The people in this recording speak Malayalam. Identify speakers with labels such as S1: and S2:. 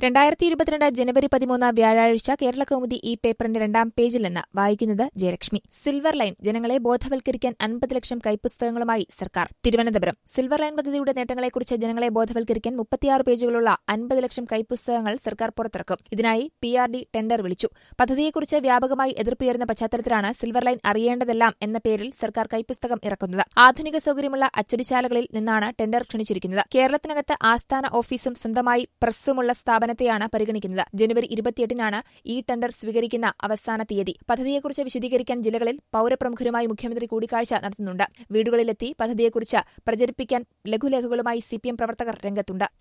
S1: രണ്ടായിരത്തി ഇരുപത്തിരണ്ട് ജനുവരി പതിമൂന്ന് വ്യാഴാഴ്ച കേരള കൗമുദി ഈ പേപ്പറിന്റെ രണ്ടാം പേജിൽ നിന്ന് വായിക്കുന്നത് ജയലക്ഷ്മി സിൽവർ ലൈൻ ജനങ്ങളെ ബോധവൽക്കരിക്കാൻ അൻപത് ലക്ഷം കൈപ്പുസ്തകങ്ങളുമായി സർക്കാർ തിരുവനന്തപുരം സിൽവർ ലൈൻ പദ്ധതിയുടെ നേട്ടങ്ങളെക്കുറിച്ച് ജനങ്ങളെ ബോധവൽക്കരിക്കാൻ മുപ്പത്തിയാറ് പേജുകളുള്ള അൻപത് ലക്ഷം കൈപ്പുസ്തകങ്ങൾ സർക്കാർ പുറത്തിറക്കും ഇതിനായി പി ആർ ഡി ടെൻഡർ വിളിച്ചു പദ്ധതിയെക്കുറിച്ച് വ്യാപകമായി എതിർപ്പുയർന്ന പശ്ചാത്തലത്തിലാണ് സിൽവർ ലൈൻ അറിയേണ്ടതെല്ലാം എന്ന പേരിൽ സർക്കാർ കൈപ്പുസ്തകം ഇറക്കുന്നത് ആധുനിക സൌകര്യമുള്ള അച്ചടിശാലകളിൽ നിന്നാണ് ടെൻഡർ ക്ഷണിച്ചിരിക്കുന്നത് കേരളത്തിനകത്ത് ആസ്ഥാന ഓഫീസും സ്വന്തമായി പ്രസ്സുമുള്ള സ്ഥാപനത്തെയാണ് പരിഗണിക്കുന്നത് ജനുവരി ഇരുപത്തിയെട്ടിനാണ് ഈ ടെൻഡർ സ്വീകരിക്കുന്ന അവസാന തീയതി പദ്ധതിയെക്കുറിച്ച് വിശദീകരിക്കാൻ ജില്ലകളിൽ പൌരപ്രമുഖരുമായി മുഖ്യമന്ത്രി കൂടിക്കാഴ്ച നടത്തുന്നുണ്ട് വീടുകളിലെത്തി പദ്ധതിയെക്കുറിച്ച് പ്രചരിപ്പിക്കാൻ ലഘുലേഖകളുമായി സിപിഎം പ്രവർത്തകർ രംഗത്തുണ്ട്